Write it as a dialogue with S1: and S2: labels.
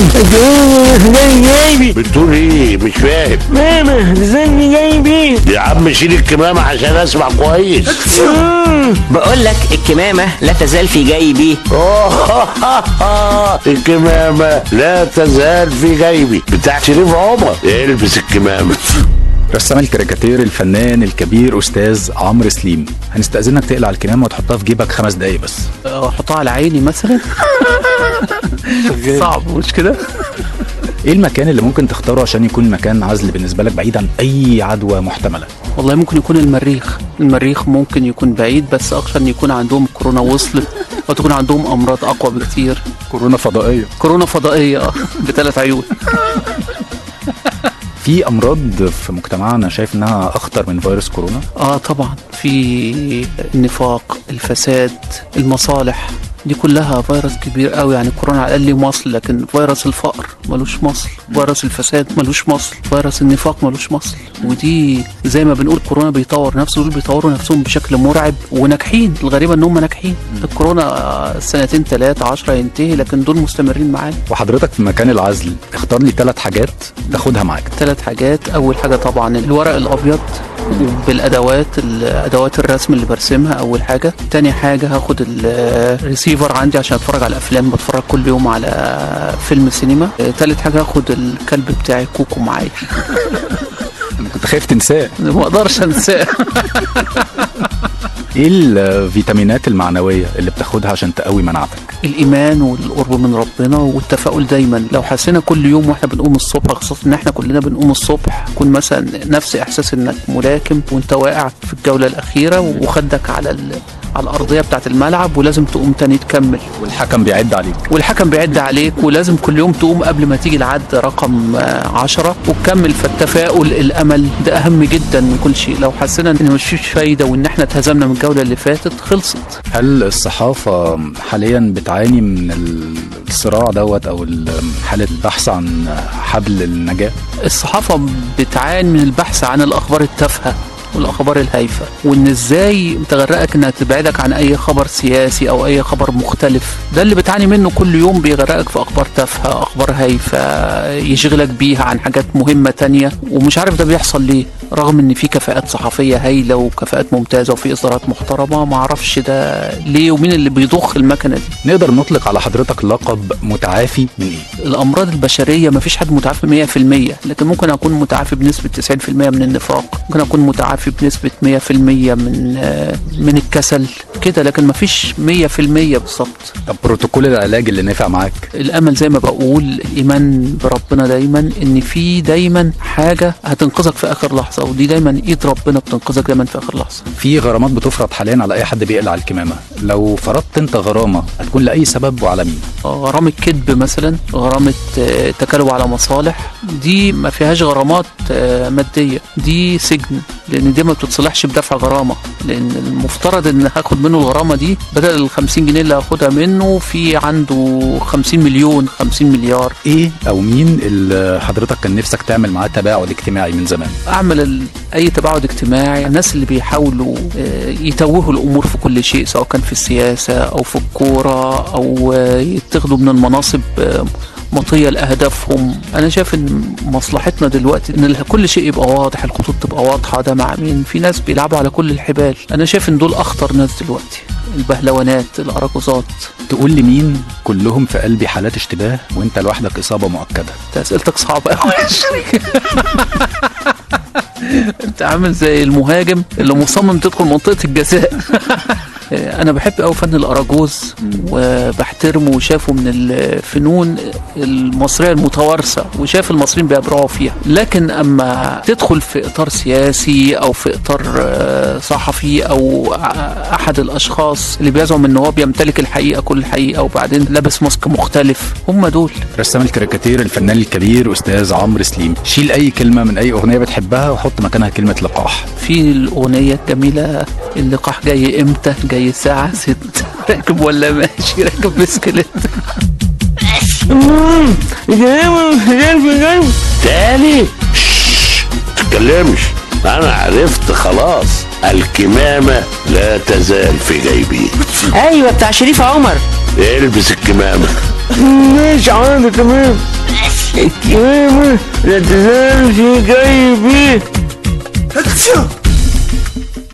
S1: جايبي
S2: بتقول ايه مش فاهم
S1: ماما زني جايبي
S2: يا عم شيل الكمامة عشان اسمع كويس
S3: بقول لك الكمامة لا تزال في جيبي
S2: الكمامة لا تزال في جيبي بتاع شريف عمر البس الكمامة
S4: رسام الكاريكاتير الفنان الكبير استاذ عمرو سليم هنستأذنك تقلع الكمامة وتحطها في جيبك خمس دقايق بس
S5: احطها على عيني مثلا صعب مش كده
S4: ايه المكان اللي ممكن تختاره عشان يكون مكان عزل بالنسبة لك بعيد عن اي عدوى محتملة
S5: والله ممكن يكون المريخ المريخ ممكن يكون بعيد بس اخشى ان يكون عندهم كورونا وصلت وتكون عندهم امراض اقوى بكتير
S4: كورونا فضائية
S5: كورونا فضائيه اه بثلاث عيون
S4: في امراض في مجتمعنا شايف انها اخطر من فيروس كورونا
S5: اه طبعا في النفاق الفساد المصالح دي كلها فيروس كبير قوي يعني كورونا على الاقل مصل لكن فيروس الفقر ملوش مصل فيروس الفساد ملوش مصل فيروس النفاق ملوش مصل ودي زي ما بنقول كورونا بيطور نفسه دول بيطوروا نفسهم بشكل مرعب وناجحين الغريبه ان هم ناجحين الكورونا سنتين ثلاثه عشرة ينتهي لكن دول مستمرين معانا
S4: وحضرتك في مكان العزل اختار لي ثلاث حاجات تاخدها معاك
S5: ثلاث حاجات اول حاجه طبعا الورق الابيض بالادوات ادوات الرسم اللي برسمها اول حاجه تاني حاجه هاخد الريسيفر عندي عشان اتفرج على افلام بتفرج كل يوم على فيلم سينما تالت حاجه هاخد الكلب بتاعي كوكو معايا
S4: انا كنت خايف تنساه
S5: ما اقدرش انساه
S4: ايه الفيتامينات المعنوية اللي بتاخدها عشان تقوي مناعتك
S5: الايمان والقرب من ربنا والتفاؤل دايما لو حسينا كل يوم واحنا بنقوم الصبح خاصه ان احنا كلنا بنقوم الصبح يكون مثلا نفس احساس انك ملاكم وانت واقع في الجوله الاخيره وخدك على ال... على الارضيه بتاعه الملعب ولازم تقوم تاني تكمل
S4: والحكم بيعد عليك
S5: والحكم بيعد عليك ولازم كل يوم تقوم قبل ما تيجي العد رقم عشرة وتكمل فالتفاؤل الامل ده اهم جدا من كل شيء لو حسينا ان مفيش فايده وان احنا اتهزمنا من الجوله اللي فاتت خلصت
S4: هل الصحافه حاليا بتعاني من الصراع دوت او حاله البحث عن حبل النجاه
S5: الصحافه بتعاني من البحث عن الاخبار التافهه والاخبار الهايفه وان ازاي تغرقك انها تبعدك عن اي خبر سياسي او اي خبر مختلف ده اللي بتعاني منه كل يوم بيغرقك في اخبار تافهه اخبار هايفه يشغلك بيها عن حاجات مهمه تانية ومش عارف ده بيحصل ليه رغم ان في كفاءات صحفيه هايله وكفاءات ممتازه وفي اصدارات محترمه ما اعرفش ده ليه ومين اللي بيضخ المكنه دي
S4: نقدر نطلق على حضرتك لقب متعافي من ايه
S5: الامراض البشريه ما فيش حد متعافي 100% لكن ممكن اكون متعافي بنسبه 90% من النفاق ممكن اكون متعافي بنسبه 100% من من الكسل كده لكن ما فيش 100% بالظبط
S4: طب بروتوكول العلاج اللي نافع معاك
S5: الامل زي ما بقول الايمان بربنا دايما ان في دايما حاجه هتنقذك في اخر لحظه ودي دايما ايد ربنا بتنقذك دايما في اخر لحظه
S4: في غرامات بتفرض حاليا على اي حد بيقلع الكمامه لو فرضت انت غرامه هتكون لاي سبب وعلى مين
S5: غرامه كذب مثلا غرامه تكالب على مصالح دي ما فيهاش غرامات ماديه دي سجن لان دي ما بتتصلحش بدفع غرامه لان المفترض ان هاخد منه الغرامه دي بدل ال 50 جنيه اللي هاخدها منه في عنده 50 مليون 50 مليار
S4: ايه او مين اللي حضرتك كان نفسك تعمل معاه تباعد اجتماعي من زمان
S5: اعمل اي تباعد اجتماعي الناس اللي بيحاولوا يتوهوا الامور في كل شيء سواء كان في السياسه او في الكوره او يتخذوا من المناصب مطيه لاهدافهم انا شايف ان مصلحتنا دلوقتي ان كل شيء يبقى واضح الخطوط تبقى واضحه ده مع مين في ناس بيلعبوا على كل الحبال انا شايف ان دول اخطر ناس دلوقتي البهلوانات الاراجوزات
S4: تقول لي مين كلهم في قلبي حالات اشتباه وانت لوحدك اصابه مؤكده
S5: انت اسئلتك صعبه قوي انت عامل زي المهاجم اللي مصمم تدخل منطقه الجزاء انا بحب قوي فن الاراجوز وبحترمه وشافه من الفنون المصريه المتوارثه وشاف المصريين بيبرعوا فيها لكن اما تدخل في اطار سياسي او في اطار صحفي او احد الاشخاص اللي بيزعم ان هو بيمتلك الحقيقه كل الحقيقه وبعدين لابس ماسك مختلف هم دول
S4: رسام الكاريكاتير الفنان الكبير استاذ عمرو سليم شيل اي كلمه من اي اغنيه بتحبها وحط مكانها كلمه لقاح
S5: في الاغنيه الجميله اللقاح جاي امتى جاي الساعة ست راكب ولا ماشي راكب بسكليت
S2: تاني تتكلمش انا عرفت خلاص الكمامة لا تزال في جيبي
S3: ايوه بتاع شريف عمر
S2: البس الكمامة
S1: ماشي عادي تمام الكمامة لا تزال في جيبي